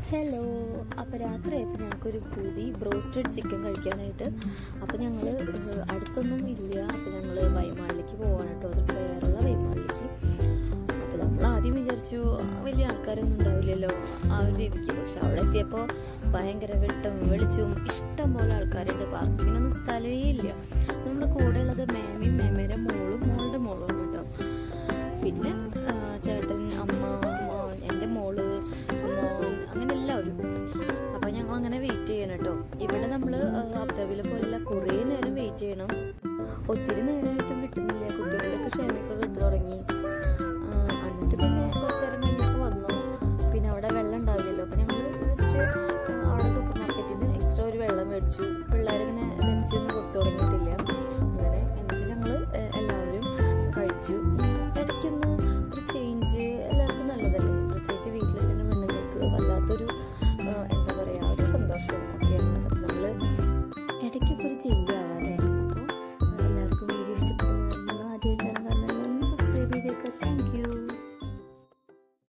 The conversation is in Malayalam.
ഹലോ അപ്പോൾ രാത്രിയായപ്പോൾ ഞങ്ങൾക്കൊരു പൂതി ബ്രോസ്റ്റഡ് ചിക്കൻ കഴിക്കാനായിട്ട് അപ്പോൾ ഞങ്ങൾ അടുത്തൊന്നും ഇല്ല അപ്പോൾ ഞങ്ങൾ വൈമാളിലേക്ക് പോവാണ് കേട്ടോ അത് കേരള വൈമാളിലേക്ക് അപ്പോൾ നമ്മൾ ആദ്യം വിചാരിച്ചു വലിയ ആൾക്കാരൊന്നും ഉണ്ടാവില്ലല്ലോ ആ ഒരു രീതിക്ക് പക്ഷെ അവിടെ എത്തിയപ്പോൾ ഭയങ്കര വെട്ടം വെളിച്ചവും ഇഷ്ടം പോലെ ആൾക്കാരുണ്ട് പാർക്കിങ്ങിനൊന്നും സ്ഥലമേ ഇല്ല നമ്മുടെ കൂടെ ഉള്ളത് മേമയും മേമയുടെ മോളും മോളുടെ മോളും ആണ് കേട്ടോ പിന്നെ ആ, ചേട്ടൻ അമ്മ മോൻ എൻ്റെ മോള് മോൻ അങ്ങനെ എല്ലാവരും അപ്പോൾ ഞങ്ങൾ അങ്ങനെ വെയിറ്റ് ചെയ്യണം കേട്ടോ ഇവിടെ നമ്മൾ അബ്ദാബിലെ പോലെയുള്ള കുറേ നേരം വെയിറ്റ് ചെയ്യണം ഒത്തിരി നേരമായിട്ടും കിട്ടുന്നില്ല കുട്ടികളിലൊക്കെ ക്ഷമയൊക്കെ കിട്ടു തുടങ്ങി ആ, എന്നിട്ട് പിന്നെ കുറച്ച് നേരം കഴിഞ്ഞപ്പോൾ വന്നു പിന്നെ അവിടെ വെള്ളം ഉണ്ടാവില്ലല്ലോ അപ്പോൾ ഞങ്ങൾ ജസ്റ്റ് അവിടെ സൂപ്പർ മാർക്കറ്റിൽ നിന്ന് എക്സ്ട്രാ ഒരു വെള്ളം മേടിച്ചു പിള്ളേരിങ്ങനെ പെൻസി ഒന്നും കൊടുത്തു തുടങ്ങിയിട്ടില്ല അങ്ങനെ എന്നിട്ട് ഞങ്ങൾ എല്ലാവരും കഴിച്ചു ഇടയ്ക്കൊന്ന് ഒരു ചേഞ്ച് എല്ലാവർക്കും നല്ലതല്ലേ പ്രത്യേകിച്ച് വീട്ടിൽ തന്നെ പെണ്ണുങ്ങൾക്ക് വല്ലാത്തൊരു